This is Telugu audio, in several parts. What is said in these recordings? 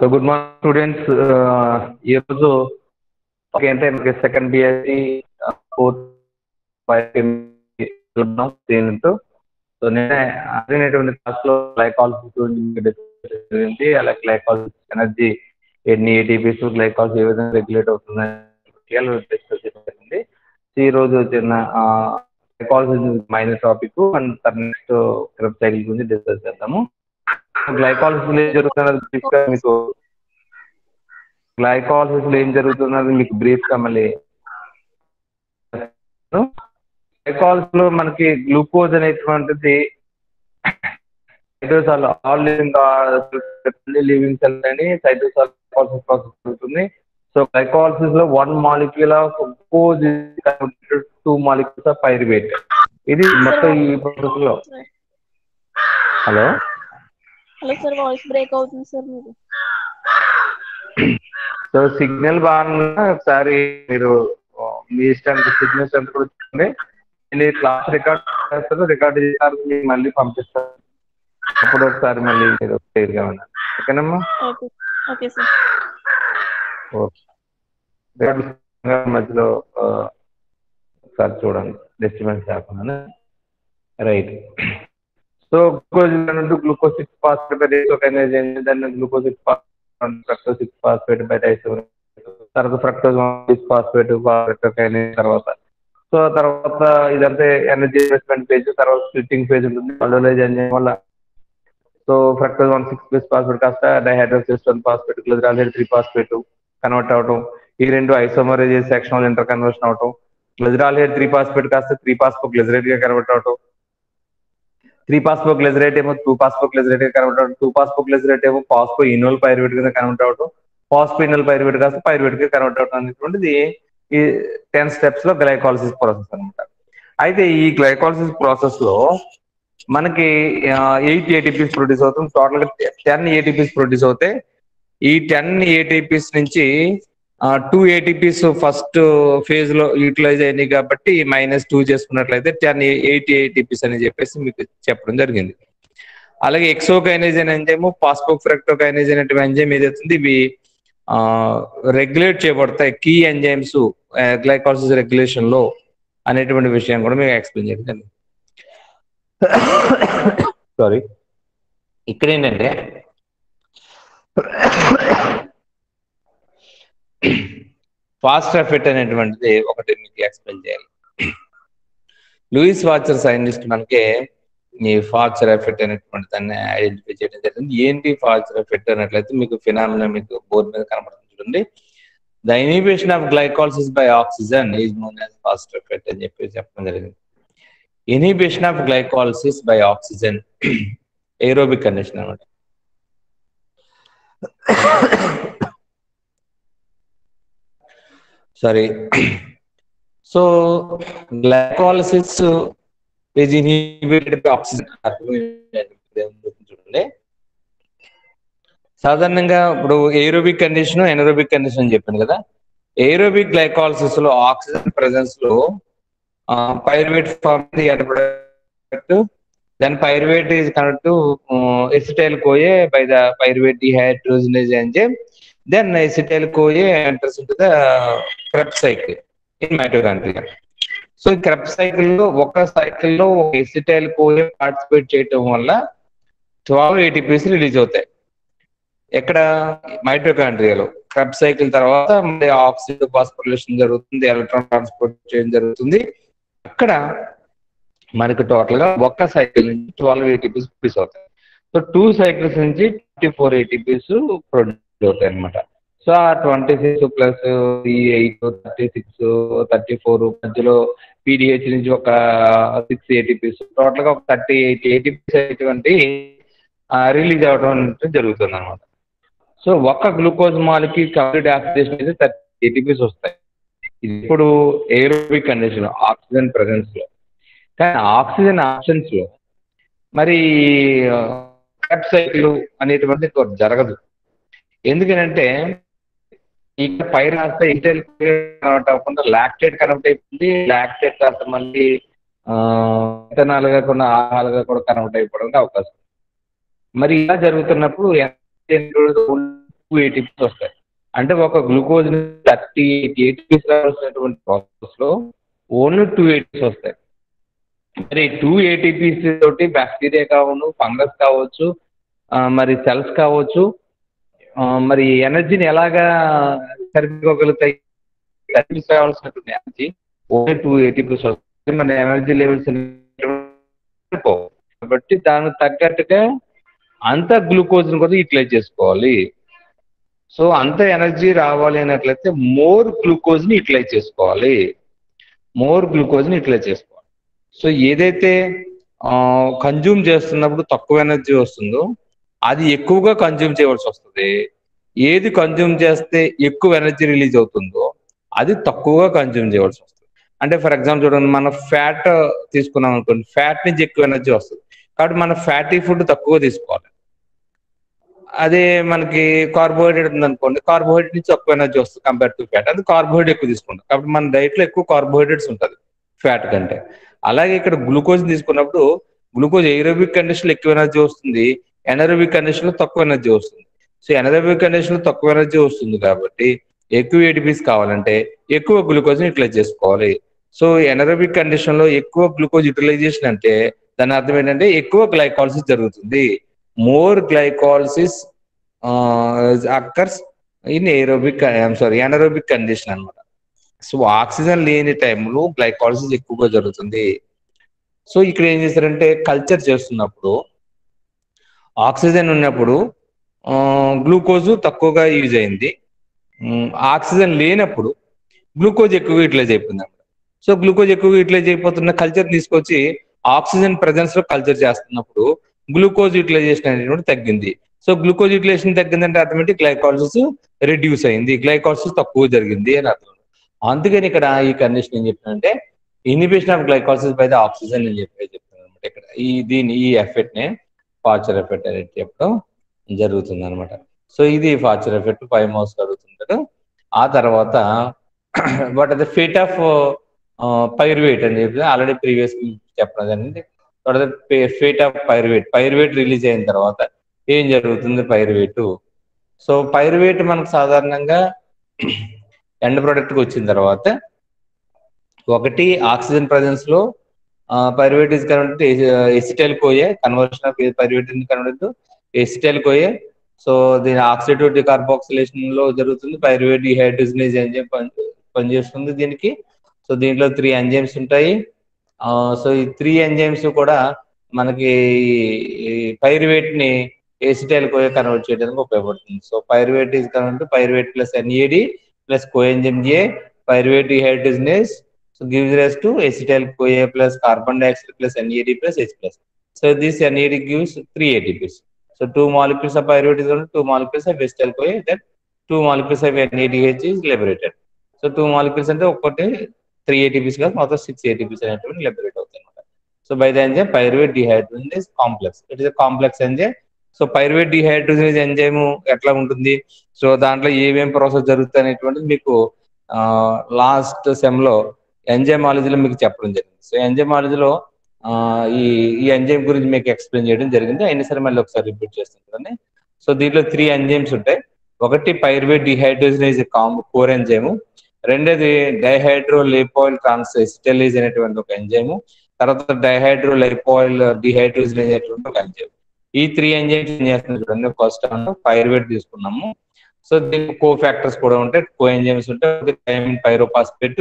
సో గుడ్ మార్నింగ్ స్టూడెంట్స్ ఈరోజు ఏంటంటే మనకి సెకండ్ బిఎస్సి ఫోర్త్ దీంతో సో నేనే అడిగినటువంటి క్లాస్లో గ్లైకాలసిస్ గురించి డిస్కస్ జరిగింది అలాగే గ్లైకాలసిస్ ఎనర్జీ ఎన్ని ఏటీపీస్ గ్లైకాలసిస్ ఏ విధంగా రెగ్యులేట్ అవుతుందని డిస్కస్ జరిగింది ఈ రోజు వచ్చిన glycolysis minor topic and next Krebs cycle గురించి డిస్కస్ చేద్దాము గ్లైకాలసిస్ ఏం జరుగుతున్నది బ్రీఫ్ గా మీకు గ్లైకాలసిస్ లో ఏం జరుగుతున్నది మీకు బ్రీఫ్ గా మళ్ళీ గ్లైకాలసిస్ లో మనకి గ్లూకోజ్ అనేటువంటిది cytosol all living living cell అని సైటోసాల్ ప్రాసెస్ జరుగుతుంది సో గ్లైకాలసిస్ లో one molecule of glucose two molecules of pyruvate ఇది మొత్తం ఈ ప్రాసెస్ లో hello hello sir voice break అవుతుంది సార్ మీరు సో సిగ్నల్ బాగున్నా ఒకసారి మీరు మీ ఇష్టానికి సిగ్నల్స్ ఎంత కూడా చూడండి నేను క్లాస్ రికార్డ్ చేస్తాను రికార్డ్ చేస్తారు మీకు మళ్ళీ పంపిస్తాను అప్పుడు ఒకసారి మళ్ళీ మీరు క్లియర్గా ఉన్నారు ఓకేనమ్మా okay okay sir okay record మధ్యలో ఆ, ఒకసారి చూడండి డిస్టర్బెన్స్ కాకుండా రైట్ సో గ్లూకోజ్ నుండి గ్లూకోజ్ సిక్స్ ఫాస్ఫేట్ రేసోకైనైజ్ దాన్ని glucose six fructose six phosphate బైటైస్ తర్వాత ఫ్రక్టోజ్ సిక్స్ ఫాస్ఫేట్ ఫ్రక్టోకైనైజ్ తర్వాత సో తర్వాత ఇదంతా ఎనర్జీ ఇన్వెస్ట్మెంట్ పేజ్ తర్వాత స్ప్లిట్టింగ్ పేజ్ ఉంటుంది అల్డోలైజ్ ఎంజైమ్ వల్ల so fructose one six plus phosphate కాస్త dihydroxy one phosphate glycerol three phosphate convert అవటం ఈ రెండు ఐసోమరేజ్ సెక్షనల్ ఇంటర్ కన్వర్షన్ అవటం గ్లైజరాల్ త్రీ ఫాస్ఫేట్ కాస్త త్రీ ఫాస్ఫో గ్లైజరేట్ గా కన్వర్ట్ అవటం త్రీ పాస్పో గ్లెజరేట్ ఏమో టూ పాస్పో గ్లెజరేట్ గా కన్వర్ట్ అవడం టూ పాస్పో గ్లెజరేట్ ఏమో పాస్పో ఇనోల్ పైరువేట్ గా కన్వర్ట్ అవడం పాస్పో ఇనోల్ పైరువేట్ కాస్త పైరువేట్ గా కన్వర్ట్ అవడం అనేటువంటిది ఈ టెన్ స్టెప్స్ లో గ్లైకాలసిస్ ప్రాసెస్ అనమాట అయితే ఈ గ్లైకాలసిస్ ప్రాసెస్ లో మనకి ఎయిట్ ఏటీపీస్ ప్రొడ్యూస్ అవుతుంది టోటల్ గా టెన్ ఏటీపీస్ ప్రొడ్యూస్ అవుతాయి ఈ టెన్ ఏటీపీస్ నుంచి టూ ఏటీపీస్ ఫస్ట్ ఫేజ్ లో యూటిలైజ్ అయినాయి కాబట్టి మైనస్ టూ చేసుకున్నట్లయితే టెన్ ఎయిట్ ఏటీపీస్ అని చెప్పేసి మీకు చెప్పడం జరిగింది అలాగే ఎక్సోకైనేజ్ అనే ఎంజైమ్ పాస్పోఫ్రెక్టోకైనేజ్ అనేటువంటి ఎంజైమ్ ఏదైతుంది ఇవి రెగ్యులేట్ చేయబడతాయి కీ ఎంజైమ్స్ గ్లైకాలసిస్ రెగ్యులేషన్ లో అనేటువంటి విషయం కూడా మీకు ఎక్స్ప్లెయిన్ చేయడం జరిగింది సారీ ఇక్కడ ఏంటంటే ఫాస్ట్ ఎఫెక్ట్ అనేటువంటిది ఒకటి మీకు ఎక్స్ప్లెయిన్ చేయాలి లూయిస్ వాచర్ సైంటిస్ట్ మనకి ఈ ఫాచర్ ఎఫెక్ట్ అనేటువంటి దాన్ని ఐడెంటిఫై చేయడం జరిగింది ఏంటి ఫాచర్ ఎఫెక్ట్ అన్నట్లయితే మీకు ఫినామినా మీకు బోర్డు మీద కనబడుతుంది చూడండి the inhibition of glycolysis by oxygen is known as fast effect అని చెప్పి చెప్పడం జరిగింది inhibition of glycolysis by oxygen aerobic condition అనమాట sorry so glycolysis is inhibited by oxygen చూడండి సాధారణంగా ఇప్పుడు ఏరోబిక్ కండిషన్ ఎనరోబిక్ కండిషన్ అని చెప్పాను కదా ఏరోబిక్ గ్లైకాలసిస్ లో ఆక్సిజన్ ప్రెసెన్స్ లో పైరువేట్ ఫార్మ్ ఏర్పడేటట్టు then pyruvate is connect acetyl CoA by the pyruvate dehydrogenase enzyme then acetyl CoA enters into the Krebs cycle in mitochondria so ఈ క్రెప్ సైకిల్ లో ఒక సైకిల్ లో ఒక ఎసిటైల్ కోయే పార్టిసిపేట్ చేయటం వల్ల ట్వెల్వ్ ఏటీపీస్ రిలీజ్ అవుతాయి ఎక్కడ మైటోకాండ్రియాలో క్రెప్ సైకిల్ తర్వాత మళ్ళీ ఆక్సిజన్ ఫాస్ఫోరిలేషన్ జరుగుతుంది ఎలక్ట్రాన్ ట్రాన్స్పోర్ట్ చేయడం జరుగుతుంది అక్కడ మనకి టోటల్ గా ఒక్క సైకిల్ నుంచి ట్వెల్వ్ ఏటీపీస్ ప్రొడ్యూస్ అవుతాయి సో టూ సైకిల్స్ నుంచి ట్వంటీ ఫోర్ ఏటీపీస్ ప్రొడ్యూస్ అవుతాయి అనమాట సో ఆ ట్వంటీ సిక్స్ ప్లస్ ఈ eight thirty six thirty four మధ్యలో పీడిహెచ్ నుంచి ఒక సిక్స్ ఏటీపీస్ టోటల్ గా ఒక థర్టీ ఎయిట్ ఏటీపీస్ అటువంటి రిలీజ్ అవడం జరుగుతుంది అనమాట సో ఒక్క గ్లూకోజ్ మాలికి కంప్లీట్ ఆక్సిడేషన్ అయితే థర్టీ ఏటీపీస్ వస్తాయి ఇది ఇప్పుడు ఏరోబిక్ కండిషన్ ఆక్సిజన్ ప్రెసెన్స్ లో కానీ ఆక్సిజన్ ఆప్షన్స్ లో మరి క్యాప్ సైకిల్ అనేటువంటిది ఇంకోటి జరగదు ఎందుకనంటే ఇక్కడ పై రాస్తే ఇంటెల్ కనెక్ట్ అవ్వకుండా లాక్టేట్ కనెక్ట్ అయిపోయింది లాక్టేట్ కాస్త మళ్ళీ ఇథనాల్ కాకుండా ఆహాలుగా కూడా కనెక్ట్ అయిపోవడానికి అవకాశం మరి ఇలా జరుగుతున్నప్పుడు టూ ఏటీపీస్ వస్తాయి అంటే ఒక గ్లూకోజ్ థర్టీ ఎయిట్ ఏటీపీస్ రావాల్సినటువంటి ప్రాసెస్ లో ఓన్లీ టూ ఏటీపీస్ వస్తాయి మరి టూ ఏటీపీస్ తోటి బ్యాక్టీరియా కావచ్చు ఫంగస్ కావచ్చు ఆ, మరి సెల్స్ కావచ్చు ఆ, మరి ఎనర్జీని ఎలాగా సరిపోగలుగుతాయి సర్వీస్ కావాల్సినటువంటి ఎనర్జీ ఓన్లీ టూ ఏటీపీస్ వస్తాయి మన ఎనర్జీ లెవెల్స్ కాబట్టి దానికి తగ్గట్టుగా అంత గ్లూకోజ్ని కూడా యూటిలైజ్ చేసుకోవాలి సో అంత ఎనర్జీ రావాలి అన్నట్లయితే మోర్ గ్లూకోజ్ని యూటిలైజ్ చేసుకోవాలి మోర్ గ్లూకోజ్ని యూటిలైజ్ చేసుకోవాలి సో ఏదైతే కన్జ్యూమ్ చేస్తున్నప్పుడు తక్కువ ఎనర్జీ వస్తుందో అది ఎక్కువగా కన్జ్యూమ్ చేయవలసి వస్తుంది ఏది కన్జ్యూమ్ చేస్తే ఎక్కువ ఎనర్జీ రిలీజ్ అవుతుందో అది తక్కువగా కన్జ్యూమ్ చేయవలసి వస్తుంది అంటే ఫర్ ఎగ్జాంపుల్ చూడండి మన ఫ్యాట్ తీసుకున్నాం అనుకోండి ఫ్యాట్ నుంచి ఎక్కువ ఎనర్జీ వస్తుంది కాబట్టి మన ఫ్యాటీ ఫుడ్ తక్కువ తీసుకోవాలి అదే మనకి కార్బోహైడ్రేట్ ఉంది అనుకోండి కార్బోహైడ్రేట్ నుంచి తక్కువ ఎనర్జీ వస్తుంది కంపేర్ టు ఫ్యాట్ అది కార్బోహైడ్రేట్ ఎక్కువ తీసుకుంటాం కాబట్టి మన డైట్ లో ఎక్కువ కార్బోహైడ్రేట్స్ ఉంటుంది ఫ్యాట్ కంటే అలాగే ఇక్కడ గ్లూకోజ్ తీసుకున్నప్పుడు గ్లూకోజ్ ఏరోబిక్ కండిషన్ లో ఎక్కువ ఎనర్జీ వస్తుంది ఎనరోబిక్ కండిషన్ లో తక్కువ ఎనర్జీ వస్తుంది సో ఎనరోబిక్ కండిషన్ లో తక్కువ ఎనర్జీ వస్తుంది కాబట్టి ఎక్కువ ఏటీపీస్ కావాలంటే ఎక్కువ గ్లూకోజ్ యూటిలైజ్ చేసుకోవాలి సో ఎనరోబిక్ కండిషన్ లో ఎక్కువ గ్లూకోజ్ యూటిలైజేషన్ అంటే దాని అర్థం ఏంటంటే ఎక్కువ గ్లైకాలసిస్ జరుగుతుంది more glycolysis occurs in aerobic I'm sorry anaerobic condition అన్నమాట సో ఆక్సిజన్ లేని టైంలో గ్లైకాలసిస్ ఎక్కువగా జరుగుతుంది సో ఇక్కడ ఏం చేస్తారంటే కల్చర్ చేస్తున్నప్పుడు ఆక్సిజన్ ఉన్నప్పుడు గ్లూకోజ్ తక్కువగా యూజ్ అయింది ఉమ్, ఆక్సిజన్ లేనప్పుడు గ్లూకోజ్ ఎక్కువగా యూటిలైజ్ అయిపోయింది అన్నమాట సో గ్లూకోజ్ ఎక్కువగా యూటిలైజ్ అయిపోతున్న కల్చర్ తీసుకొచ్చి ఆక్సిజన్ ప్రెజెన్స్ లో కల్చర్ చేస్తున్నప్పుడు గ్లూకోజ్ యూటిలైజేషన్ అనేటువంటి తగ్గింది సో గ్లూకోజ్ యూటిలైజేషన్ తగ్గిందంటే ఆటోమేటిక్ గ్లైకాలసిస్ రెడ్యూస్ అయింది గ్లైకాలసిస్ తక్కువ జరిగింది అని అర్థం అందుకని ఇక్కడ ఈ కండిషన్ ఏం చెప్తానంటే inhibition of glycolysis by the oxygen అని చెప్పి చెప్తాను అనమాట ఇక్కడ ఈ దీని ఈ ఎఫెక్ట్ నే ఫార్చర్ ఎఫెక్ట్ అనేది చెప్పడం జరుగుతుంది అనమాట సో ఇది ఫార్చర్ ఎఫెక్ట్ ఫైవ్ మోస్ జరుగుతుంటారు ఆ తర్వాత what are the fate of pyruvate అని చెప్పి ఆల్రెడీ ప్రీవియస్ చెప్పడం జరిగింది what are the fate of pyruvate pyruvate release అయిన తర్వాత ఏం జరుగుతుంది పైర్వేట్ సో పైర్వేట్ మనకు సాధారణంగా ఎండ్ ప్రోడక్ట్కి వచ్చిన తర్వాత ఒకటి ఆక్సిజన్ ప్రజెన్స్ లో pyruvate is convert acetyl CoA conversion of pyruvate convert acetyl CoA so దీని ఆక్సిడేటివ్ డికార్బాక్సిలేషన్ లో జరుగుతుంది పైరువేట్ డిహైడ్రోజనేజ్ ఎంజైమ్ పనిచేస్తుంది దీనికి సో దీంట్లో త్రీ ఎంజైమ్స్ ఉంటాయి సో ఈ త్రీ ఎంజైమ్స్ కూడా మనకి పైరువేట్ ని ఎసిటైల్ కోయే కన్వర్ట్ చేయడానికి ఉపయోగపడుతుంది so pyruvate is convert pyruvate plus NAD plus coenzyme A pyruvate dehydrogenase so gives rise to acetyl CoA plus carbon dioxide plus NAD plus H plus so this NAD gives three ATPs so two molecules of pyruvate is two molecules of acetyl CoA that two molecules of NADH is liberated so two molecules అంటే ఒకటి త్రీ ఏటీపీస్ కాదు మొత్తం సిక్స్ ఏటీపీస్ అనేటువంటి లిబరేట్ అవుతాయి అనమాట so by the enzyme pyruvate dehydrogenase is complex it is complex enzyme so pyruvate dehydrogenase enzyme ఎట్లా ఉంటుంది సో దాంట్లో ఏమేం ప్రాసెస్ జరుగుతాయి అనేటువంటిది మీకు లాస్ట్ సెమ్ లో ఎంజైమాలజీలో మీకు చెప్పడం జరిగింది సో ఎంజైమాలజీలో ఈ ఈ ఎంజైమ్ గురించి మీకు ఎక్స్ప్లెయిన్ చేయడం జరిగింది అయినా సరే మళ్ళీ ఒకసారి రిపీట్ చేస్తుంటాను సో దీంట్లో త్రీ ఎంజైమ్స్ ఉంటాయి ఒకటి పైరువేట్ డిహైడ్రోజనేజ్ కామ్ కోర్ ఎంజైము రెండోది డైహైడ్రో లేపాయిల్ ట్రాన్స్టెలిజ్ అనేటువంటి ఒక ఎంజైము తర్వాత డైహైడ్రో లైపాయిల్ డిహైడ్రోజనేజ్ అనేటువంటి ఒక ఎంజైమ్ ఈ త్రీ ఎంజైమ్స్ ఏం చేస్తుంది చూడండి ఫస్ట్ పైరువేట్ తీసుకున్నాము సో దీనికి కో ఫ్యాక్టర్స్ కూడా ఉంటాయి కో ఎంజైమ్స్ ఉంటాయి థైమిన్ పైరోపాస్పేట్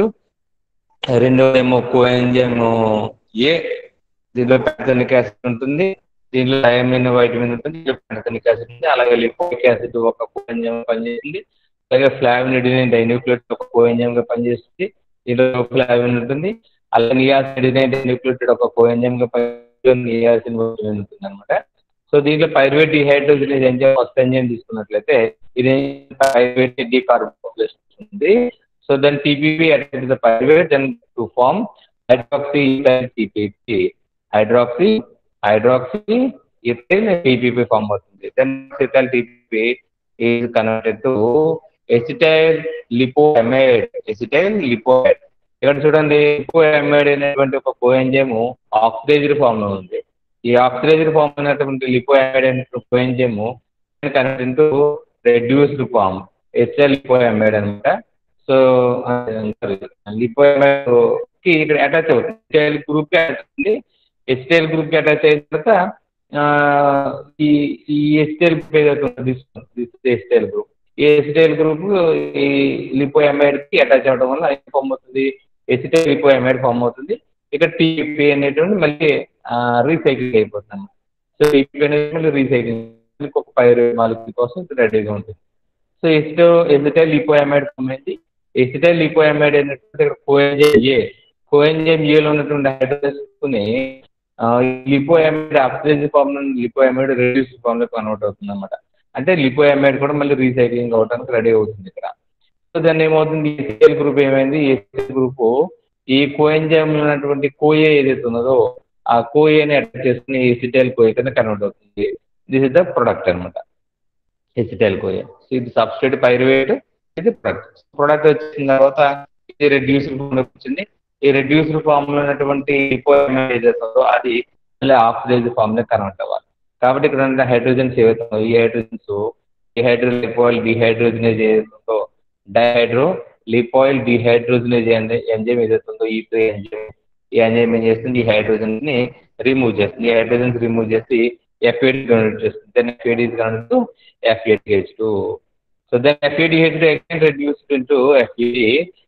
రెండోది ఏమో కో ఎంజైమ్ ఏ దీనిలో పెంటనిక్ యాసిడ్ ఉంటుంది దీనిలో థైమిన్ వైటమిన్ ఉంటుంది దీనిలో పెంటనిక్ యాసిడ్ ఉంటుంది అలాగే లిపోయిక్ యాసిడ్ ఒక కో ఎంజైమ్ పనిచేస్తుంది అలాగే ఫ్లావినిడిన్ డైన్యూక్లియేట్ ఒక కో ఎంజైమ్ గా పనిచేస్తుంది దీనిలో ఫ్లావిన్ ఉంటుంది అలాగే నియాసిడిన్ డైన్యూక్లియేటెడ్ ఒక కో ఎంజైమ్ గా నియాసిన్ ఉంటుంది అనమాట సో దీంట్లో pyruvate dehydrogenase enzyme first enzyme తీసుకున్నట్లయితే ఇది పైరువేట్ డీకార్బోక్సిలేషన్ ఉంది so then TPP attend the pyruvate then to form hydroxy TPP hydroxy hydroxy ethyl TPP form అవుతుంది then ethyl TPP is converted to acetyl lipoamide acetyl lipoamide ఇక్కడ చూడండి లిపోఎమైడ్ అనేటువంటి ఒక కోఎంజైమ్ ఆక్సిడైజ్డ్ ఫామ్ లో ఉంది ఈ ఆక్సిడైజ్డ్ ఫామ్ అయినటువంటి లిపోఎమైడ్ అనేటువంటి coenzyme convert into reduced form HL lipoamide అనమాట సో లిపోఎమైడ్ కి ఇక్కడ అటాచ్ అవుతుంది హెచ్ఎల్ గ్రూప్ కి అటాచ్ అవుతుంది హెచ్ఎల్ గ్రూప్ కి అటాచ్ అయిన తర్వాత ఆ, ఈ ఈ హెచ్ఎల్ గ్రూప్ ఏదైతే ఉందో హెచ్ఎల్ గ్రూప్ ఈ హెచ్ఎల్ గ్రూప్ ఈ లిపోఎమైడ్ కి అటాచ్ అవ్వడం వల్ల ఏం ఫామ్ అవుతుంది హెచ్ఎల్ లిపోఎమైడ్ ఫామ్ అవుతుంది ఇక్కడ టీపీ అనేటువంటి మళ్ళీ రీసైక్లింగ్ అయిపోతుంది సో టీపీ అనేది మళ్ళీ రీసైక్లింగ్ ఒక పైరు మాలిక్యూల్ కోసం ఇది రెడీగా ఉంటుంది so aceto acetyl lipoamide form అయింది ఎసిటైల్ లిపోఎమైడ్ ఏంటంటే ఇక్కడ కోఎంజైమ్ ఏ కోఎంజైమ్ ఏలో ఉన్నటువంటి హైడ్రోజన్ లిపోఎమైడ్ ఆక్సిజన్ ఫామ్ నుండి లిపోఎమైడ్ రెడ్యూస్ ఫామ్ లో కన్వర్ట్ అవుతుంది అనమాట అంటే లిపోఎమైడ్ కూడా మళ్ళీ రీసైక్లింగ్ అవడానికి రెడీ అవుతుంది ఇక్కడ సో దాన్ని ఏమవుతుంది ఎసిటైల్ గ్రూప్ ఏమైంది ఎసిటైల్ గ్రూప్ ఈ కోఎంజైమ్ ఉన్నటువంటి కోఏ ఏదైతే ఉన్నదో ఆ కోఏని అటాచ్ చేసుకుని ఎసిటైల్ కోఏ కింద కన్వర్ట్ అవుతుంది దిస్ ఇస్ ద ప్రొడక్ట్ అనమాట ఎసిటైల్ కోఏ సో ఇది సబ్స్ట్రేట్ పైరువేట్ ఇది ప్రొడక్ట్ ప్రొడక్ట్ వచ్చిన తర్వాత ఇది రెడ్యూస్డ్ ఫామ్ వచ్చింది ఈ రెడ్యూస్డ్ ఫామ్ లో ఉన్నటువంటి లిపోఎమైడ్ ఏదైతే ఉందో అది మళ్ళీ ఆక్సిడైజ్ ఫామ్ లో కన్వర్ట్ అవ్వాలి కాబట్టి ఇక్కడ ఉన్న హైడ్రోజన్స్ ఏవైతే ఉన్నాయో ఈ హైడ్రోజన్స్ ఈ హైడ్రో లిపోయిల్ డిహైడ్రోజనేజ్ ఏదైతే ఉందో డైహైడ్రో లిపోయిల్ డిహైడ్రోజనేజ్ ఎంజైమ్ ఏదైతే ఉందో ఈ టూ ఎంజైమ్ ఈ ఎంజైమ్ ఏం చేస్తుంది ఈ హైడ్రోజన్ ని రిమూవ్ చేస్తుంది ఈ హైడ్రోజన్స్ రిమూవ్ చేసి ఎఫ్ఏడి కన్వర్ట్ చేస్తుంది then FAD is convert to FADH two so then FADH two again reduced into FAD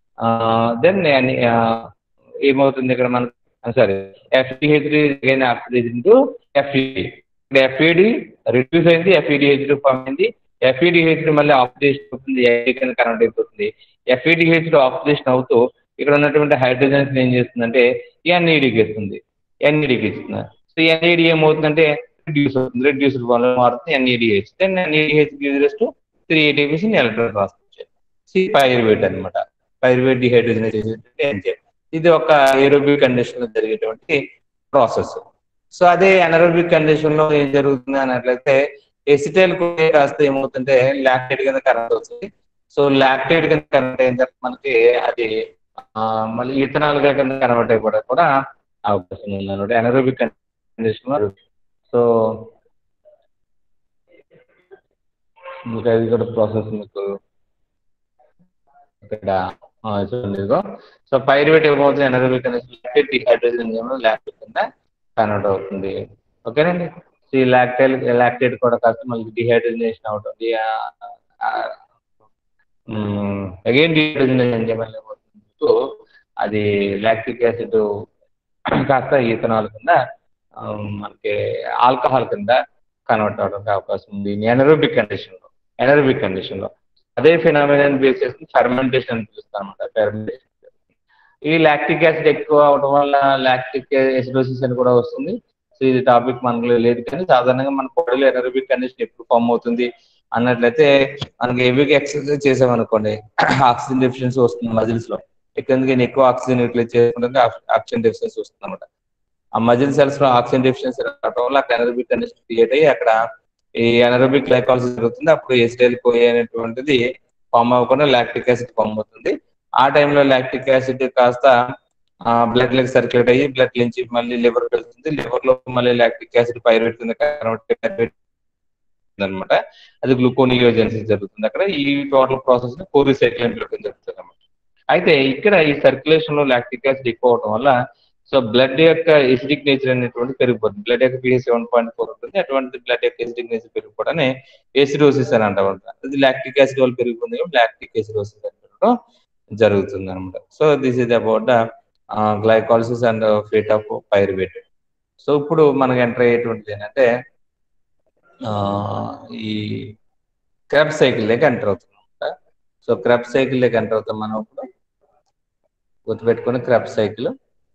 then ఏమవుతుంది ఇక్కడ మనకు sorry FADH again oxidize into FAD ఇక్కడ ఎఫ్ఈడి రిడ్యూస్ అయింది ఎఫ్ఈడిహెచ్ ఫామ్ అయింది ఎఫ్ఈడిహెచ్ మళ్ళీ ఆక్సిడేషన్ అవుతుంది కింద కన్వర్ట్ అయిపోతుంది ఎఫ్ఈడిహెచ్ ఆక్సిడేషన్ అవుతూ ఇక్కడ ఉన్నటువంటి హైడ్రోజన్స్ ఏం చేస్తుందంటే ఎన్ఈడికి ఇస్తుంది ఎన్ఈడికి ఇస్తుంది సో ఎన్ఈడి ఏమవుతుందంటే రిడ్యూస్ అవుతుంది రిడ్యూస్డ్ ఫామ్ లో మారుతుంది NADH then NADH gives to three ATPs electron రాసుకోవచ్చు సి పైరువేట్ అనమాట పైరువేట్ డిహైడ్రోజనేజ్ ఎంజైమ్ ఇది ఒక ఏరోబిక్ కండిషన్ లో జరిగేటువంటి ప్రాసెస్ సో అదే అనరోబిక్ కండిషన్ లో ఏం జరుగుతుంది అన్నట్లయితే ఎసిటైల్ కూడా కాస్త ఏమవుతుంటే లాక్టేట్ కింద కరెంట్ అవుతుంది సో లాక్టేట్ కింద కరెంట్ అయిన తర్వాత మనకి అది ఆ, మళ్ళీ ఇథనాల్ గా కింద కన్వర్ట్ అయిపోవడానికి కూడా అవకాశం ఉంది అనమాట అనరోబిక్ కండిషన్ లో సో ఇంకా ఇది కూడా ప్రాసెస్ మీకు ఇక్కడ ఆ, చూడండి ఇదిగో సో పైరువేట్ ఏమవుతుంది ఎనర్జీ లాక్టేట్ డిహైడ్రోజన్ లాక్టేట్ కింద కన్వర్ట్ అవుతుంది ఓకేనండి సో ఈ లాక్టైల్ లాక్టేట్ కూడా కాస్త మళ్ళీ డిహైడ్రోజనేషన్ అవుతుంది అగైన్ డిహైడ్రోజనేషన్ చేయమని ఏమవుతుంది సో అది లాక్టిక్ యాసిడ్ కాస్త ఈథనాల్ కింద ఆ, మనకి ఆల్కహాల్ కింద కన్వర్ట్ అవడానికి అవకాశం ఉంది ఎనరోబిక్ కండిషన్ లో ఎనరోబిక్ కండిషన్ లో అదే ఫినామినల్ బేస్ చేసుకుని ఫెర్మెంటేషన్ అని పిలుస్తాం అనమాట ఫెర్మెంటేషన్ ఈ లాక్టిక్ యాసిడ్ ఎక్కువ అవడం వల్ల లాక్టిక్ ఎసిడోసిస్ అని కూడా వస్తుంది సో ఇది టాపిక్ మనలో లేదు కానీ సాధారణంగా మన బాడీలో ఎనరోబిక్ కండిషన్ ఎప్పుడు ఫామ్ అవుతుంది అన్నట్లయితే మనకి హెవీగా ఎక్సర్సైజ్ చేసామనుకోండి ఆక్సిజన్ డెఫిషియన్సీ వస్తుంది మజిల్స్ లో ఎందుకని ఎక్కువ ఆక్సిజన్ యూటిలైజ్ చేసుకుంటే ఆక్సిజన్ డెఫిషియన్సీ వస్తుంది అనమాట ఆ మజిల్ సెల్స్ లో ఆక్సిజన్ డెఫిషియన్సీ రావడం వల్ల అక్కడ ఎనరోబిక్ కండిషన్ క్రియేట్ అయ్యి అక్కడ ఈ ఎనరోబిక్ గ్లైకాలసిస్ జరుగుతుంది అప్పుడు ఎసిటైల్ కోయి అనేటువంటిది ఫామ్ అవ్వకుండా లాక్టిక్ యాసిడ్ ఫామ్ అవుతుంది ఆ టైంలో లాక్టిక్ యాసిడ్ కాస్త బ్లడ్ లెగ్ సర్క్యులేట్ అయ్యి బ్లడ్ నుంచి మళ్ళీ లివర్ వెళ్తుంది లివర్ లో మళ్ళీ లాక్టిక్ యాసిడ్ పైరువేట్ కింద కన్వర్ట్ అనమాట అది గ్లూకోనియోజెన్సిస్ జరుగుతుంది అక్కడ ఈ టోటల్ ప్రాసెస్ ని కోరిసైకిల్ అని పిలవడం జరుగుతుంది అనమాట అయితే ఇక్కడ ఈ సర్క్యులేషన్ లో లాక్టిక్ యాసిడ్ ఎక్కువ అవడం వల్ల సో బ్లడ్ యొక్క ఎసిడిక్ నేచర్ అనేటువంటి పెరిగిపోతుంది బ్లడ్ యొక్క పిహెచ్ సెవెన్ పాయింట్ ఫోర్ ఉంటుంది అటువంటి బ్లడ్ యొక్క ఎసిడిక్ నేచర్ పెరిగిపోవడాన్ని ఎసిడోసిస్ అని అంటాం అది లాక్టిక్ యాసిడ్ వల్ల పెరిగిపోతుంది లాక్టిక్ ఎసిడోసిస్ అని పిలవడం జరుగుతుంది అనమాట so this is about the glycolysis and fate of pyruvate so ఇప్పుడు మనకు ఎంటర్ అయ్యేటువంటిది ఏంటంటే ఆ, ఈ క్రబ్ సైకిల్ లేక ఎంటర్ అవుతుంది అనమాట సో క్రబ్ సైకిల్ లేక ఎంటర్ అవుతాం మనం ఇప్పుడు గుర్తుపెట్టుకుని క్రబ్ సైకిల్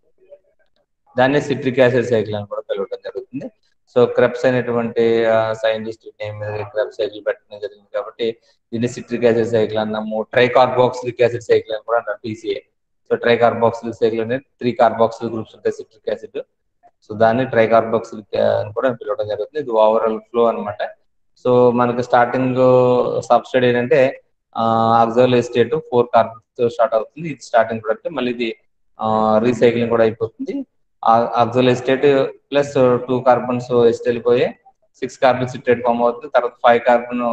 దాన్ని సిట్రిక్ యాసిడ్ సైకిల్ అని కూడా పిలవడం జరుగుతుంది సో క్రబ్స్ అనేటువంటి సైంటిస్ట్ నేమ్ క్రబ్ సైకిల్ పెట్టడం జరిగింది కాబట్టి దీన్ని సిట్రిక్ యాసిడ్ సైకిల్ అన్నాము ట్రైకార్బాక్సిలిక్ యాసిడ్ సైకిల్ అని కూడా అంటారు టీసీఏ సో ట్రైకార్బాక్సిలిక్ సైకిల్ అనేది త్రీ కార్బాక్సిల్ గ్రూప్స్ ఉంటాయి సిట్రిక్ యాసిడ్ సో దాన్ని ట్రైకార్బాక్సిలిక్ అని కూడా పిలవడం జరుగుతుంది ఇది ఓవరాల్ ఫ్లో అన్నమాట సో మనకి స్టార్టింగ్ సబ్స్టేట్ ఏంటంటే oxaloacetate four carbons start అవుతుంది ఇది స్టార్టింగ్ ప్రొడక్ట్ మళ్ళీ ఇది రీసైక్లింగ్ కూడా అయిపోతుంది oxaloacetate plus two carbons ఎస్ట్ వెళ్ళిపోయి సిక్స్ కార్బన్ సిట్రేట్ ఫామ్ అవుతుంది తర్వాత ఫైవ్ కార్బన్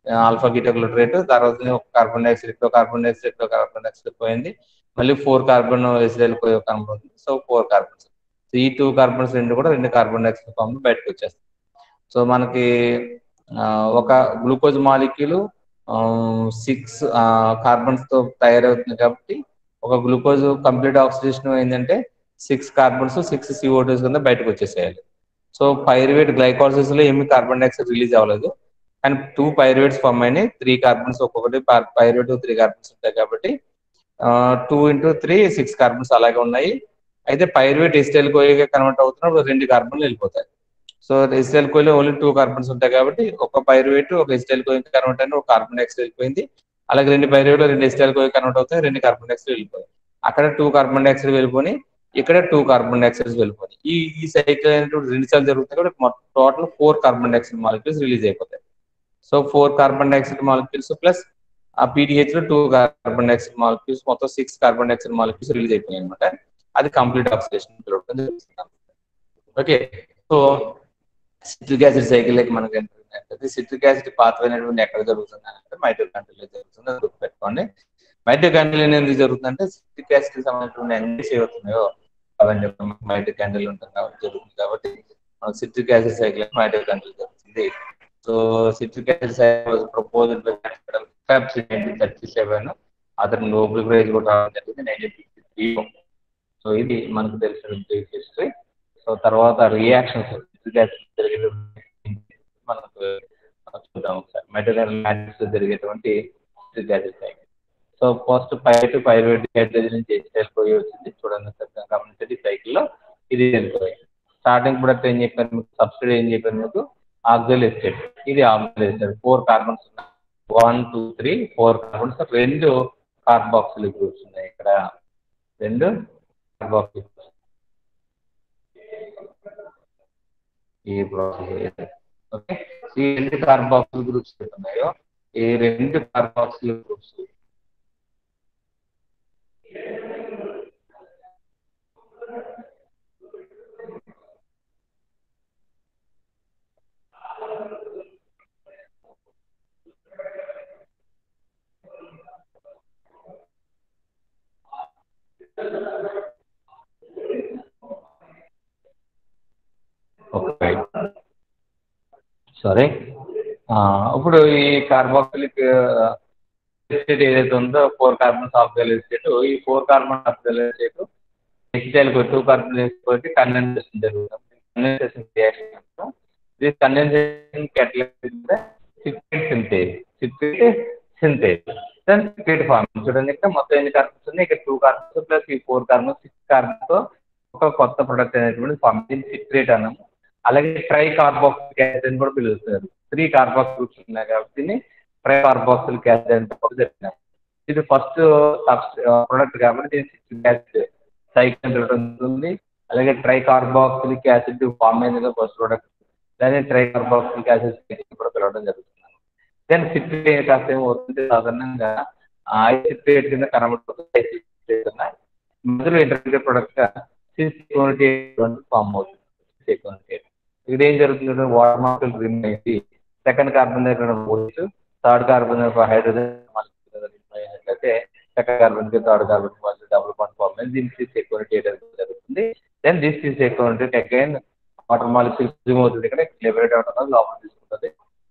ఆల్ఫా గ్లూటరేట్ తర్వాత ఒక carbon dioxide carbon dioxide carbon dioxide పోయింది మళ్ళీ ఫోర్ కార్బన్ ఎసిడల్ కనబడుతుంది సో ఫోర్ కార్బన్స్ ఈ టూ కార్బన్స్ రెండు కూడా రెండు కార్బన్ డైఆక్సైడ్ ఫామ్ బయటకు వచ్చేస్తాయి సో మనకి ఒక గ్లూకోజ్ మాలిక్యూల్ సిక్స్ కార్బన్స్ తో తయారవుతుంది కాబట్టి ఒక గ్లూకోజ్ కంప్లీట్ ఆక్సిడేషన్ ఏంటంటే సిక్స్ కార్బన్స్ సిక్స్ సిఓటూస్ కింద బయటకు వచ్చేసేయాలి సో పైరువేట్ గ్లైకాలసిస్ లో ఏమి కార్బన్ డైఆక్సైడ్ రిలీజ్ అవ్వలేదు కానీ టూ పైరువేట్స్ ఫామ్ అయినాయి త్రీ కార్బన్స్ ఒక్కొక్కటి పైరువేట్ త్రీ కార్బన్స్ ఉంటాయి కాబట్టి two into three six carbons అలాగే ఉన్నాయి అయితే పైరువేట్ ఎస్టైల్ కోయిగా కన్వర్ట్ అవుతున్నప్పుడు రెండు కార్బన్లు వెళ్ళిపోతాయి సో ఎస్టైల్ కోయిలో ఓన్లీ టూ కార్బన్స్ ఉంటాయి కాబట్టి ఒక పైరువేట్ ఒక ఎస్టైల్ కోయి కన్వర్ట్ అయిన ఒక కార్బన్ డైఆక్సైడ్ వెళ్ళిపోయింది అలాగే రెండు పైరువేట్ రెండు ఎస్టైల్ కోయి కన్వర్ట్ అవుతాయి రెండు కార్బన్ డైఆక్సైడ్ వెళ్ళిపోతాయి అక్కడ టూ కార్బన్ డైఆక్సైడ్ వెళ్ళిపోయి ఇక్కడ టూ కార్బన్ డైఆక్సైడ్స్ వెళ్ళిపోతాయి ఈ ఈ సైకిల్ అనేటువంటి రెండు సార్లు జరుగుతాయి కాబట్టి total four carbon dioxide molecules release అయిపోతాయి so four carbon dioxide molecules plus ఆ పీడిహెచ్ లో టూ కార్బన్ డైఆక్సైడ్ మాలిక్యూల్స్ మొత్తం six carbon dioxide molecules release అయిపోయాయి అనమాట అది కంప్లీట్ ఆక్సిడేషన్ జరుగుతుంది okay so citric acid cycle మనకి ఏంటంటే సిట్రిక్ యాసిడ్ పాత్ర అనేటువంటి ఎక్కడ జరుగుతుంది అంటే మైటోకాండ్రియాలో జరుగుతుంది అది గుర్తుపెట్టుకోండి మైటోకాండ్రియా ఎందుకు జరుగుతుందంటే సిట్రిక్ యాసిడ్ సంబంధించిన ఎన్ని అవుతున్నాయో అవన్నీ మైటోకాండ్రియల్ ఉంటుంది కాబట్టి జరుగుతుంది కాబట్టి మనకు సిట్రిక్ యాసిడ్ సైకిల్ మైటోకాండ్రియల్ జరుగుతుంది so citric acid cycle proposal thirty seven అతను నోబెల్ ప్రైజ్ కూడా రావడం జరిగింది నైన్టీన్ ఫిఫ్టీ త్రీ సో ఇది మనకు తెలిసిన బ్రీఫ్ హిస్టరీ సో తర్వాత రియాక్షన్స్ సిట్రిక్ యాసిడ్ జరిగే మనకు చూద్దాం ఒకసారి మెటీరియల్ జరిగేటువంటి citric acid cycle so first పైట్ పైరువేట్ హైడ్రోజన్ నుంచి వెళ్ళిపోయి వచ్చింది చూడండి సార్ గమనించండి సైకిల్లో ఇది వెళ్ళిపోయి స్టార్టింగ్ ప్రొడక్ట్ ఏం చెప్పాను మీకు సబ్సిడీ ఏం చెప్పాను మీకు ఆక్సిల్ ఎస్టేట్ ఇది ఆక్సిల్ ఎస్టేట్ ఫోర్ కార్బన్స్ ఉన్నాయి one two three four carbons రెండు కార్బాక్సిల్ గ్రూప్స్ ఉన్నాయి ఇక్కడ రెండు కార్బాక్సిల్ ఈ ప్రాసెస్ ఓకే ఈ రెండు కార్బాక్సిల్ గ్రూప్స్ ఉన్నాయో ఈ రెండు కార్బాక్సిల్ గ్రూప్స్ ఓకే సారీ ఇప్పుడు ఈ కార్బాక్సిలిక్ ఎస్టేట్ ఏదైతే ఉందో ఫోర్ కార్బన్ ఆఫ్గల్ ఎస్టేట్ ఈ four carbon oxaloacetate acetyl two carbon acetate condensation జరుగుతుంది condensation reaction this condensation catalyze citrate synthase citrate synthase then citrate form చూడండి ఇక్కడ మొత్తం ఎన్ని కార్బన్స్ ఉన్నాయి ఇక్కడ టూ కార్బన్స్ ప్లస్ ఈ ఫోర్ కార్బన్స్ సిక్స్ కార్బన్తో ఒక కొత్త ప్రొడక్ట్ అనేటువంటి ఫార్మ్ దీన్ని సిట్రేట్ అన్నాము అలాగే ట్రై కార్బాక్సిలిక్ యాసిడ్ అని కూడా పిలుస్తారు త్రీ కార్బాక్స్ గ్రూప్స్ ఉన్నాయి కాబట్టి దీన్ని ట్రై కార్బాక్సిలిక్ యాసిడ్ అని కూడా చెప్తున్నారు ఇది ఫస్ట్ ప్రొడక్ట్ కాబట్టి దీన్ని సిట్రిక్ యాసిడ్ సైకిల్ ఉంటుంది అలాగే ట్రై కార్బాక్సిలిక్ యాసిడ్ ఫామ్ అయింది ఫస్ట్ ప్రొడక్ట్ దాన్ని ట్రై కార్బాక్సిలిక్ యాసిడ్ కూడా పిలవడం జరుగుతుంది దెన్ సిట్రేట్ కాస్త ఏమవుతుంది సాధారణంగా ఐసిట్రేట్ కింద కనబడుతుంది ఐసిట్రేట్ మధ్యలో ఇంటర్మీడియట్ ప్రొడక్ట్ గా సిస్కోనిటేట్ ఫామ్ అవుతుంది సిస్కోనిటేట్ ఇక్కడ ఏం జరుగుతుంది వాటర్ మాలిక్యూల్ రిమూవ్ అయింది సెకండ్ కార్బన్ దగ్గర పోవచ్చు థర్డ్ కార్బన్ హైడ్రోజన్ అయితే సెకండ్ కార్బన్ కి థర్డ్ కార్బన్ మళ్ళీ డబుల్ బాండ్ ఫార్మ్ అయింది దీనికి సిస్కోనిటేట్ జరుగుతుంది then this cis aconitate again water molecule remove అవుతుంది ఇక్కడ లిబరేట్ అవడం లోపల తీసుకుంటుంది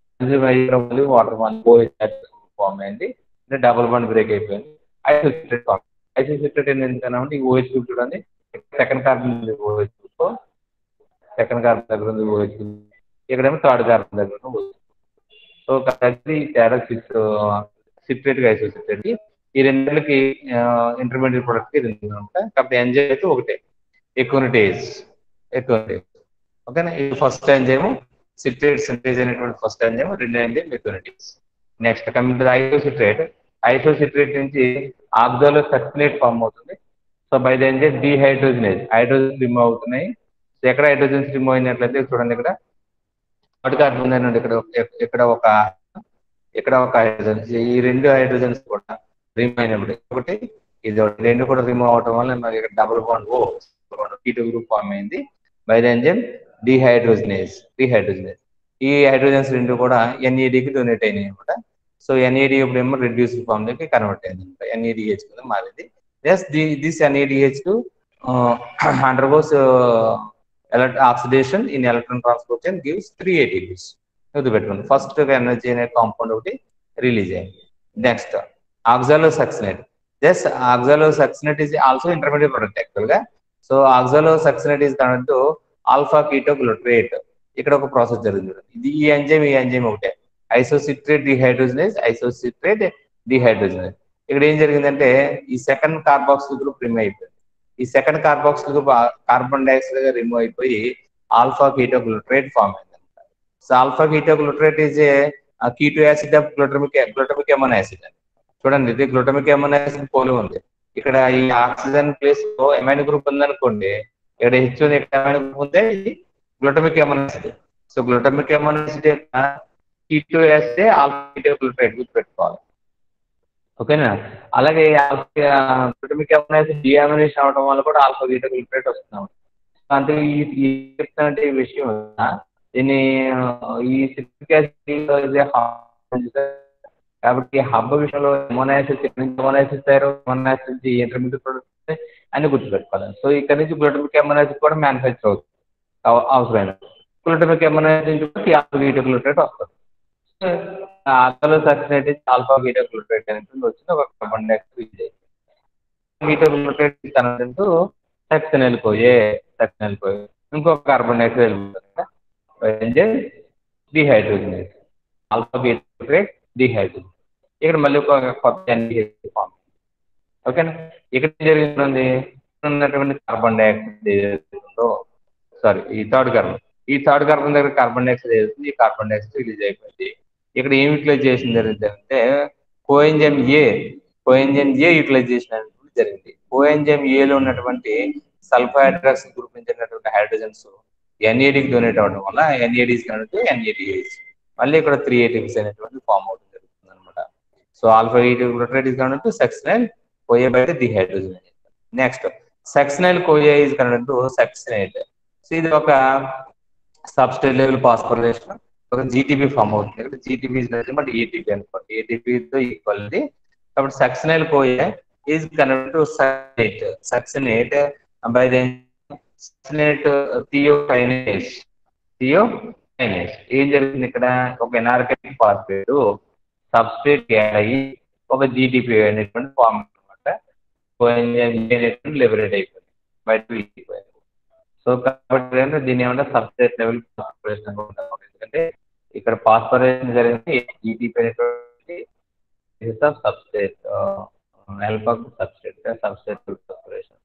మళ్ళీ వాటర్ మాలిక్యూల్ ఫామ్ అయింది డబుల్ బాండ్ బ్రేక్ అయిపోయింది ఐసోసిట్రేట్ ఫామ్ ఐసోసిట్రేట్ ఏంటంటే ఈ ఓహెచ్ గ్రూప్ చూడండి second carbon OH group second carbon దగ్గర ఉంది ఓహెచ్ ఇక్కడేమో థర్డ్ కార్బన్ దగ్గర ఉంది OH. సో కాబట్టి తేడా సిక్స్ సిట్రేట్ గా ఐసోసిట్రేట్ ఈ రెండింటికి ఇంటర్మీడియట్ ప్రొడక్ట్ రెండు ఉంటాయి కాబట్టి ఎంజైమ్ అయితే ఒకటే ఎక్యూనిటేజ్ ఎక్యూనిటేజ్ ఓకేనా ఇది ఫస్ట్ ఎంజైమ్ సిట్రేట్ సింటేజ్ అనేటువంటి ఫస్ట్ ఎంజైమ్ రెండు enzyme aconitase next coming to isocitrate isocitrate నుంచి ఆక్సాలో సర్క్యులేట్ ఫామ్ అవుతుంది so by the enzyme dehydrogenase hydrogen remove అవుతున్నాయి సో ఎక్కడ హైడ్రోజన్స్ రిమూవ్ అయినట్లయితే చూడండి ఇక్కడ థర్డ్ కార్బన్ ఉందండి ఇక్కడ ఇక్కడ ఒక ఇక్కడ ఒక హైడ్రోజన్ ఈ రెండు హైడ్రోజన్స్ కూడా రిమూవ్ అయినప్పుడు ఒకటి ఇది ఒకటి రెండు కూడా రిమూవ్ అవడం వల్ల మనకి ఇక్కడ double bond O keto group form అయింది by the enzyme dehydrogenase dehydrogenase ఈ హైడ్రోజన్స్ రెండు కూడా ఎన్ఈడికి డొనేట్ అయినాయి అనమాట సో ఎన్ఈడి ఇప్పుడు ఏమో రిడ్యూస్డ్ ఫామ్ లోకి కన్వర్ట్ అయింది అనమాట ఎన్ఈడిహెచ్ కింద మారింది as the this NADH to undergoes oxidation in electron transport and gives three ATPs గుర్తుపెట్టుకోండి ఫస్ట్ ఎనర్జీ అనే కాంపౌండ్ ఒకటి రిలీజ్ అయింది next oxalosuccinate just oxalosuccinate is also intermediate product actual గా so oxalosuccinate is connect alpha keto glutarate ఇక్కడ ఒక ప్రాసెస్ జరుగుతుంది ఇది ఈ ఎంజైమ్ ఈ ఎంజైమ్ ఒకటే ఐసోసిట్రేట్ డిహైడ్రోజనేజ్ ఐసోసిట్రేట్ డిహైడ్రోజనేజ్ ఇక్కడ ఏం జరిగిందంటే ఈ సెకండ్ కార్బాక్సిల్ గ్రూప్ రిమూవ్ అయిపోయింది ఈ second carboxyl group carbon dioxide గా రిమూవ్ అయిపోయి ఆల్ఫా కీటో గ్లూట్రేట్ ఫామ్ అయింది so alpha keto glutarate is a keto acid of glutamic glutamic amino acid చూడండి ఇది గ్లూటమిక్ ఎమన్ యాసిడ్ పోలి ఉంది ఇక్కడ ఈ ఆక్సిజన్ ప్లేస్ లో ఎమైన్ గ్రూప్ ఉందనుకోండి ఇక్కడ హెచ్ ఉంది ఇక్కడ ఎమైన్ గ్రూప్ ఉంది ఇది glutamic amino acid so glutamic amino acid యొక్క keto acid alpha keto glutarate గుర్తుపెట్టుకోవాలి ఓకేనా అలాగే గ్లూటమిక్ ఎమన్ యాసిడ్ డియామినేషన్ అవడం వల్ల కూడా ఆల్ఫా కీటో గ్లూట్రేట్ వస్తున్నాం అంటే ఈ చెప్తున్నట్టు ఈ విషయం దీన్ని ఈ సిట్రిక్ యాసిడ్ కాబట్టి హబ్బ విషయంలో మొనాసిస్ మొనాసిస్ తయారు మొనాసిస్ ఇంటర్మీడియట్ ప్రొడక్ట్స్ అన్ని గుర్తుపెట్టుకోవాలి సో ఇక్కడ నుంచి గ్లూటమిక్ ఎమనాసిస్ కూడా మ్యానుఫ్యాక్చర్ అవుతుంది అవసరమైన glutamic amino acids alpha beta glutarate వస్తుంది ఆల్ఫాలో సక్సినేట్ ఆల్ఫా బీటా గ్లూటరేట్ అనేది వచ్చిన ఒక కార్బన్ డైఆక్సైడ్ బీటా గ్లూటరేట్ కనంటూ సక్సినల్ పోయే సక్సినల్ పోయే ఇంకొక కార్బన్ డైఆక్సైడ్ వెళ్ళిపోతుంది dehydrogenase alpha beta glutarate dehydrogenase ఇక్కడ మళ్ళీ ఒక కొత్త ఎన్డిహెచ్ ఫామ్ ఓకేనా ఇక్కడ ఏం జరుగుతుంది ఉన్నటువంటి కార్బన్ డైఆక్సైడ్ సారీ ఈ థర్డ్ కార్బన్ ఈ థర్డ్ కార్బన్ దగ్గర కార్బన్ డైఆక్సైడ్ ఏదైతుంది ఈ కార్బన్ డైఆక్సైడ్ రిలీజ్ అయిపోయింది ఇక్కడ ఏం యూటిలైజేషన్ జరిగింది అంటే కోఎంజెమ్ ఏ కోఎంజెమ్ ఏ యూటిలైజేషన్ అనేది జరిగింది కోఎంజెమ్ ఏలో ఉన్నటువంటి సల్ఫాహైడ్రాక్స్ గ్రూప్ నుంచి ఉన్నటువంటి హైడ్రోజన్స్ ఎన్ఏడికి డొనేట్ అవడం వల్ల ఎన్ఏడిస్ కనుక ఎన్ఏడిహెచ్ మళ్ళీ ఇక్కడ త్రీ ఏటీపీస్ అనేటువంటి ఫామ్ అవడం జరుగుతుంది అనమాట so alpha eighty glutarate is connect to succinyl CoA బయట dehydrogenase next succinyl CoA is connect to succinate so ఇది ఒక సబ్స్టేట్ లెవెల్ పాస్పరేషన్ ఒక జీటీపీ ఫామ్ అవుతుంది ఇక్కడ జీటీపీ బట్ ఏటీపీ అనుకోండి ఏటీపీతో ఈక్వాలిటీ కాబట్టి succinyl CoA is connect to succinate succinate by the succinate thiokinase thiokinase ఏం జరిగింది ఇక్కడ ఒక ఎనార్గానిక్ ఫాస్ఫేట్ సబ్స్ట్రేట్ యాడ్ అయ్యి ఒక జీటీపీ అనేటువంటి ఫామ్ అనమాట లిబరేట్ అయిపోయింది బయట వెళ్ళిపోయింది సో కాబట్టి దీని ఏమంటే సబ్స్ట్రేట్ లెవెల్ ఫాస్ఫరేషన్ ఎందుకంటే ఇక్కడ ఫాస్ఫరేషన్ జరిగింది జీటీపీ అనేటువంటి substrate help of substrate substrate phosphorylation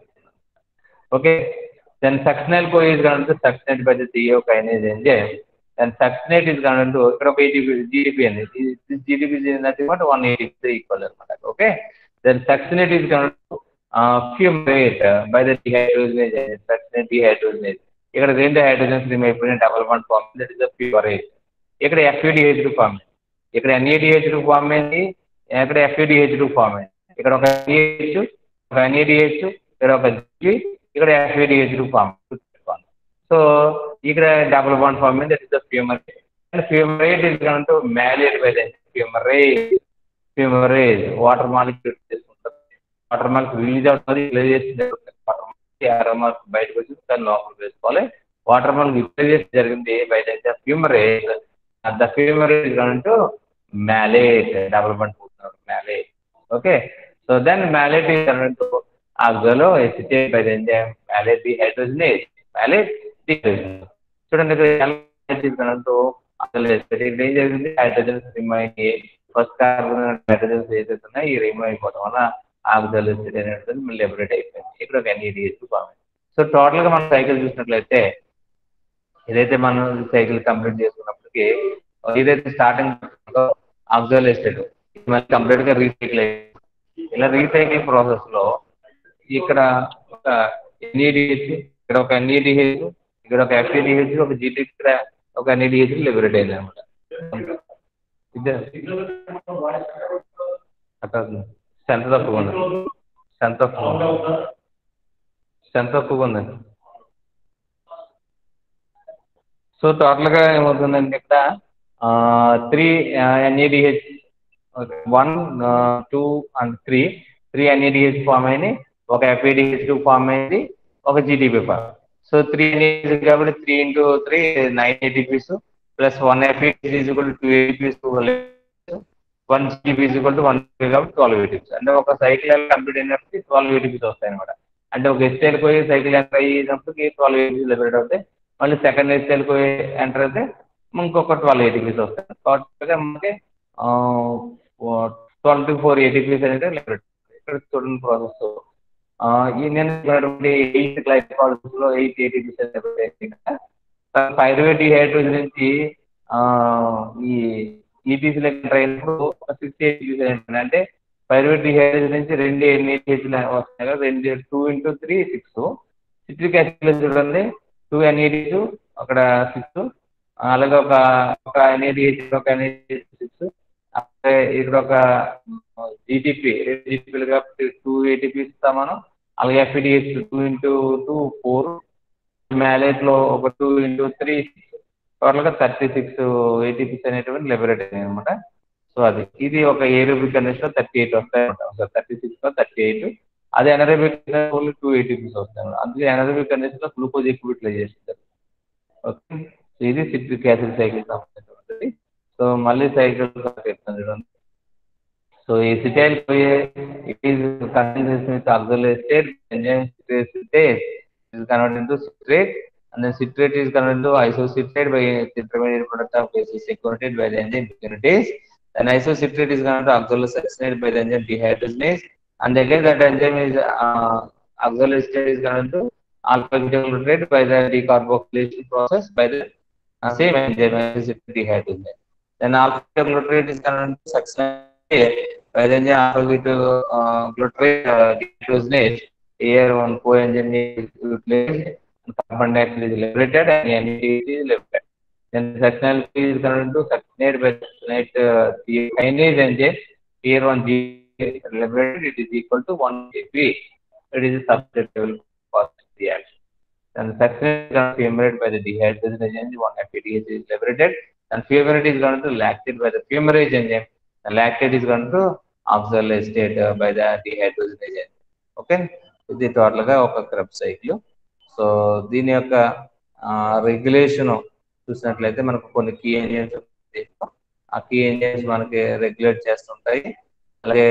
okay then succinyl CoA is going to succinate by the thiokinase enzyme. Then succinate is going to ఇక్కడ ఒక GDP అనేది GDP is nothing but 180 equal అనమాట okay then succinate is going to uh, fumarate by the dehydrogenase succinate dehydrogenase ఇక్కడ రెండు హైడ్రోజన్స్ రిమూవ్ అయిపోయిన double bond form that is the fumarate ఇక్కడ ఎఫ్యూడిహెచ్ ఫామ్ ఇక్కడ ఎన్ఏడిహెచ్ ఫామ్ అయింది ఇక్కడ ఎఫ్యూడిహెచ్ ఫామ్ అయింది ఇక్కడ ఒక ఎన్ఏడిహెచ్ ఒక ఎన్ఏడిహెచ్ ఇక్కడ ఒక జి ఇక్కడ ఎఫ్ఏడిహెచ్ ఫామ్ గుర్తుపెట్టుకోండి సో ఇక్కడ డబుల్ బాండ్ ఫామ్ మీద that is the fumarate and fumarate is కంటూ malate by the fumarase fumarase water molecule చేసుకుంటారు వాటర్ మాలిక్యూల్ రిలీజ్ అవుతుంది రిలీజేషన్ జరుగుతుంది వాటర్ మాలిక్యూల్ ఆరోమార్క్ బయటకు వచ్చి దాన్ని లోపలికి వేసుకోవాలి వాటర్ మాలిక్యూల్ రిలీజేషన్ జరిగింది బయట ఫ్యూమరేజ్ ద ఫ్యూమరేజ్ కంటూ మ్యాలేట్ డబుల్ బాండ్ పోతున్నారు malate okay so then malate is కంటూ oxaloacetate by the enzyme malate dehydrogenase malate dehydrogenase చూడండి ఇక్కడ కనుక అసలు ఇక్కడ ఏం జరిగింది హైడ్రోజన్ రిమూవ్ అయ్యి ఫస్ట్ కార్బన్ హైడ్రోజన్స్ ఏదైతే ఉన్నాయో ఈ రిమూవ్ అయిపోవడం వల్ల ఆక్సల్ ఎసిడ్ అనేది మళ్ళీ లిబరేట్ అయిపోయింది ఇక్కడ ఒక ఎన్ఈడిఎస్ ఫామ్ సో టోటల్ గా మనం సైకిల్ చూసినట్లయితే ఏదైతే మనం సైకిల్ కంప్లీట్ చేసుకున్నప్పటికీ ఏదైతే స్టార్టింగ్ ఆక్సల్ ఎసిడ్ మళ్ళీ కంప్లీట్ గా రీసైకిల్ అయ్యింది ఇలా రీసైక్లింగ్ ప్రాసెస్ లో ఇక్కడ ఒక ఎన్ఈడిహెచ్ ఇక్కడ ఒక ఎన్ఈడిహెచ్ ఇక్కడ ఒక ఎఫ్ఈడిహెచ్ ఒక జీటీ ఇక్కడ ఒక ఎన్ఈడిహెచ్ లిబరేట్ అయింది అనమాట అక్కడ స్ట్రెంత్ తక్కువ ఉంది స్ట్రెంత్ తక్కువ ఉంది స్ట్రెంత్ తక్కువ ఉందండి సో టోటల్ గా ఏమవుతుందంటే ఇక్కడ three NADH one two and three three NADH form అయింది ఒక ఎఫ్ఏడిహెచ్ టూ ఫామ్ అయింది ఒక GTP form so three NADH కాబట్టి three into three nine ATPs plus one FADH is equal two ATPs one GTP is equal to one కాబట్టి ట్వెల్వ్ ఏటీపీస్ అంటే ఒక సైకిల్ కంప్లీట్ అయినప్పటికీ ట్వెల్వ్ ఏటీపీస్ వస్తాయి అనమాట అంటే ఒక ఎస్టైల్ పోయి సైకిల్ ఎంటర్ అయ్యేటప్పటికి ట్వెల్వ్ ఏటీపీస్ లిబరేట్ అవుతాయి మళ్ళీ సెకండ్ ఎస్టైల్ పోయి ఎంటర్ అయితే ఇంకొక ట్వెల్వ్ ఏటీపీస్ వస్తాయి టోటల్గా మనకి ట్వెల్వ్ టు ఫోర్ ఏటీపీస్ అనేది లిబరేట్ ఇక్కడ చూడండి ప్రాసెస్ ఈ నేను ఎయిట్ గ్లైకాలజీస్ లో ఎయిట్ ఏటీపీస్ పైరువేట్ హైడ్రోజన్ నుంచి ఈ ఈటీసీ లెక్క అయినప్పుడు సిక్స్ ఏటీపీస్ అంటే పైరువేట్ హైడ్రోజన్ నుంచి రెండు ఎన్ఏటీహెచ్ వస్తాయి కదా రెండు two into three six citric acid చూడండి టూ ఎన్ఏటీస్ అక్కడ సిక్స్ అలాగే ఒక ఒక ఎన్ఏడిహెచ్ ఒక ఎన్ఏడిహెచ్ సిక్స్ ఇక్కడ ఒక జీటీపీ జీటీపీలు కాబట్టి టూ ఏటీపీ ఇస్తాం మనం అలాగే FADH two into two four malate లో ఒక టూ ఇంటూ త్రీ టోటల్ గా థర్టీ సిక్స్ ఏటీపీస్ అనేటువంటి లిబరేట్ అయ్యాయి అనమాట సో అది ఇది ఒక ఏరోబిక్ కండిషన్ లో థర్టీ ఎయిట్ వస్తాయి అనమాట థర్టీ సిక్స్ లో థర్టీ ఎయిట్ అదే ఎనరోబిక్ ఓన్లీ టూ ఏటీపీస్ వస్తాయి అందుకే ఎనరోబిక్ కండిషన్ లో గ్లూకోజ్ ఎక్కువ యూటిలైజ్ చేస్తారు ఓకే సో ఇది సిట్రిక్ యాసిడ్ సైకిల్ సంబంధించినటువంటిది సో మళ్ళీ సైకిల్ చెప్తాను చూడండి సో ఈ సిటైల్ పోయే it is condense with oxaloacetate enzyme citrate is converted into citrate and then citrate is converted into isocitrate by intermediate product of basis secreted by the enzyme pyruvate then isocitrate is converted to oxalosuccinate by the enzyme dehydrogenase and again that enzyme is uh, oxalosuccinate is converted to alpha ketoglutarate by the decarboxylation process by the uh, same enzyme isocitrate dehydrogenase then alpha ketoglutarate is converted to succinate by the enzyme alpha ketoglutarate uh, dehydrogenase air one coenzyme is utilized, carbon dioxide is liberated, and NAD is liberated. Then succinylate is converted to succinate by succinate uh, kinase enzyme, here one G liberated, it is equal to 1 Kp. It is a substitutable positive reaction. Then succinate is fumarate by the dehydrogenase enzyme, 1 FADH is liberated, and fumarate is going to lactate by the fumarase enzyme. The lactate is going to oxaloacetate uh, by the dehydrogenase enzyme. Okay ఇది టోటల్ గా ఒక క్రబ్ సైకిల్ సో దీని యొక్క రెగ్యులేషన్ చూసినట్లయితే మనకు కొన్ని కీ ఎంజిన్స్ ఆ కీ ఎంజిన్స్ మనకి రెగ్యులేట్ చేస్తుంటాయి అలాగే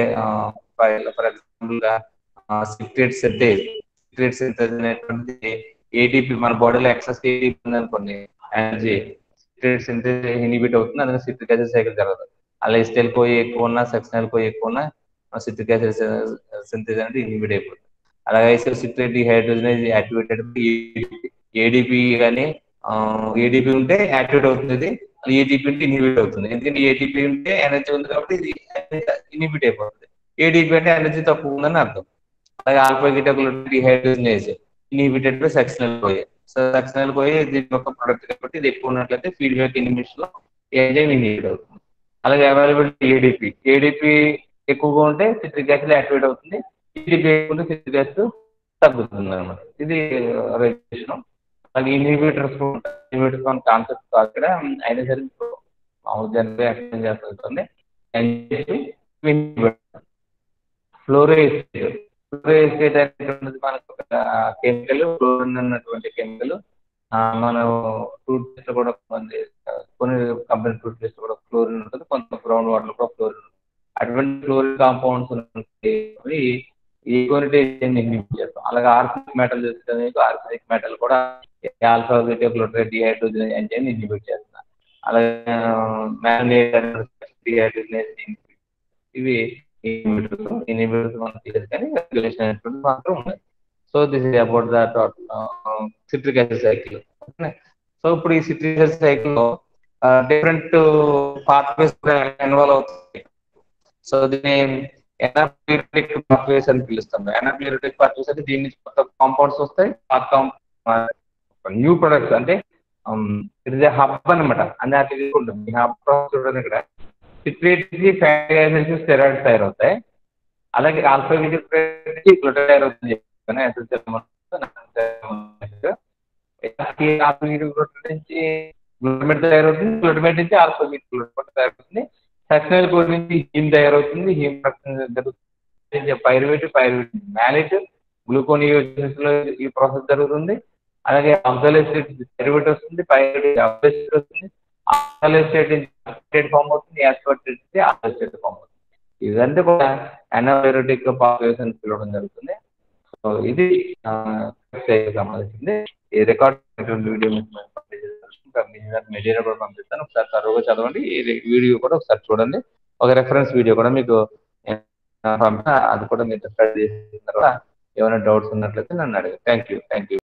ఫర్ ఎగ్జాంపుల్ గా సిట్రేట్ సింథేజ్ సిట్రేట్ సింథేజ్ అనేటువంటిది ఏటీపీ మన బాడీలో ఎక్సెస్ ఏటీపీ ఉందనుకోండి ఎనర్జీ సిట్రేట్ సింథేజ్ ఇనిబిట్ అవుతుంది అందుకని సిట్రిక్ యాసిడ్ సైకిల్ జరగదు అలా ఇస్టెల్ పోయి ఎక్కువ ఉన్నా సెక్షనల్ పోయి ఎక్కువ ఉన్నా సిట్రిక్ యాసిడ్ సింథేజ్ అనేది ఇనిబిట్ అయిపోతుంది అలాగే ఐసోసిట్రేట్ హైడ్రోజన్ యాక్టివేటెడ్ ఏడిపి కానీ ఏడిపి ఉంటే యాక్టివేట్ అవుతుంది ఏటీపీ ఉంటే ఇన్హిబిట్ అవుతుంది ఎందుకంటే ఏటీపీ ఉంటే ఎనర్జీ ఉంది కాబట్టి ఇది ఇన్హిబిట్ అయిపోతుంది ఏడిపి అంటే ఎనర్జీ తక్కువ ఉందని అర్థం అలాగే alpha dehydrogenase inhibited by succinyl పోయే సో సెక్షనల్ పోయి దీని యొక్క ప్రొడక్ట్ కాబట్టి ఇది ఎక్కువ ఉన్నట్లయితే ఫీడ్బ్యాక్ ఇన్హిబిషన్ లో ఎంజైమ్ ఇన్హిబిట్ అవుతుంది అలాగే అవైలబిలిటీ ఏడిపి ఏడిపి ఎక్కువగా ఉంటే సిట్రిక్ యాసిడ్ యాక్టివేట్ అవుతుంది ఏడిపి ఎక్కువ సిట్రిక్ యాసిడ్ తగ్గుతుంది అనమాట ఇది రెగ్యులేషన్ అలాగే ఇన్హిబిటర్స్ ఇన్హిబిటర్స్ మన కాన్సెప్ట్ కాదు ఇక్కడ అయినా సరే మామూలు జనరల్ ఎక్స్ప్లెయిన్ చేస్తుంది ఫ్లోరోఎస్టేట్ ఫ్లోరోఎస్టేట్ అనేటువంటిది మనకు ఒక కెమికల్ ఫ్లోరిన్ అన్నటువంటి కెమికల్ మనం టూత్ పేస్ట్ కూడా కొంతమంది కొన్ని కంపెనీ టూత్ పేస్ట్ కూడా ఫ్లోరిన్ ఉంటుంది కొంత గ్రౌండ్ వాటర్ కూడా ఫ్లోరిన్ ఉంటుంది అటువంటి ఫ్లోరిన్ కాంపౌండ్స్ అవి ఈక్వలిటేషన్ ఇన్హిబిట్ చేస్తాం అలాగే ఆర్సినిక్ మెటల్ చూస్తే ఆర్సినిక్ మెటల్ కూడా alpha glutarate dehydrogenase enzyme inhibit చేస్తున్నాం అలాగే డిహైడ్రోజన్ ఇవి ఇన్హిబిటర్స్ ఇన్హిబిటర్స్ మనకు తెలియదు కానీ రెగ్యులేషన్ అనేటువంటి మాత్రం ఉన్నాయి so this is about the citric acid cycle so ఇప్పుడు ఈ సిట్రిక్ యాసిడ్ సైకిల్ లో డిఫరెంట్ పాత్వేస్ ఇన్వాల్వ్ అవుతాయి సో దీన్ని ఎనాప్లిరిటిక్ పాత్వేస్ అని పిలుస్తాం ఎనాప్లిరిటిక్ పాత్వేస్ అంటే దీని నుంచి కొత్త కాంపౌండ్స్ వస్తాయి న్యూ ప్రొడక్ట్స్ అంటే ఇది హబ్ అనమాట అంటే ఉంటుంది హబ్ చూడండి ఇక్కడ సిట్రేట్ ఫ్యాటీ యాసిడ్స్ స్టెరాయిడ్స్ తయారవుతాయి అలాగే ఆల్ఫా గ్లూటైడ్ అవుతుంది చెప్పాను నుంచి గ్లూటమేట్ తయారవుతుంది గ్లూటమేట్ నుంచి ఆల్ఫోమిక్ గ్లూటమేట్ తయారవుతుంది సక్సినల్ కోడ్ నుంచి హీమ్ తయారవుతుంది హీమ్ జరుగుతుంది పైరువేట్ పైరువేట్ మ్యాలిట్ గ్లూకోనియోసిస్ లో ఈ ప్రాసెస్ జరుగుతుంది అలాగే ఆక్సలేస్టేట్ డెరివేట్ వస్తుంది పైరువేట్ ఆక్సలేస్టేట్ వస్తుంది ఆక్సలేస్టేట్ నుంచి ఫామ్ అవుతుంది యాస్పర్టేట్ నుంచి ఆక్సలేస్టేట్ ఫామ్ అవుతుంది ఇదంతా కూడా అనాబయోటిక్ పాపులేషన్ అని పిలవడం జరుగుతుంది సో ఇది సంబంధించింది ఈ రికార్డ్ వీడియో మెటీరియల్ కూడా పంపిస్తాను ఒకసారి తరువుగా చదవండి ఈ వీడియో కూడా ఒకసారి చూడండి ఒక రెఫరెన్స్ వీడియో కూడా మీకు పంపిన అది కూడా మీరు స్టడీ చేసిన తర్వాత ఏమైనా డౌట్స్ ఉన్నట్లయితే నన్ను అడగండి థ్యాంక్ యూ థ్యాంక్ యూ